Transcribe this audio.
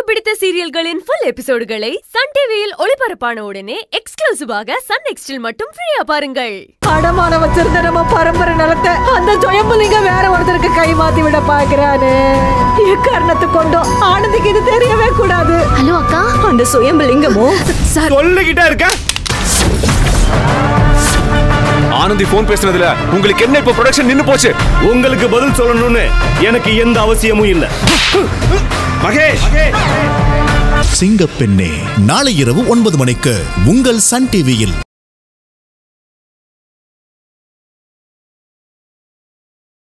பிடித்த சீரியல்களின் full எபிசோடுகளை Sun டிவியில் ஒளிபரப்பான உடனே எக்ஸ்க்ளூசிவாக சன் நெக்ஸ்டில் மட்டும் ஃப்ரீயா பாருங்கள் அடமான வச்சிருந்த நம்ம பரம்பரை நிலத்தை அந்த ஜொயம்பலிங்க வேற ஒருத்தருக்கு கை மாத்தி விட பாக்குறானே எக்காரணத்து கொண்டோம் ஆனந்திக்கு இது தெரியவே கூடாது ஹலோ அக்கா அந்த சுயம்பலிங்கமும் சார் சொல்லிக்கிட்டே இருக்க ஆனந்தி போன் பேசுனதுல உங்களுக்கு என்ன இப்ப ப்ரொடக்ஷன் நின்னு போச்சு உங்களுக்கு பதில் சொல்லணும்னு எனக்கு எந்த அவசியமும் இல்ல மகேஷ் சிங்கப்பெண்ணே நாளை இரவு ஒன்பது மணிக்கு உங்கள் சன் டிவியில்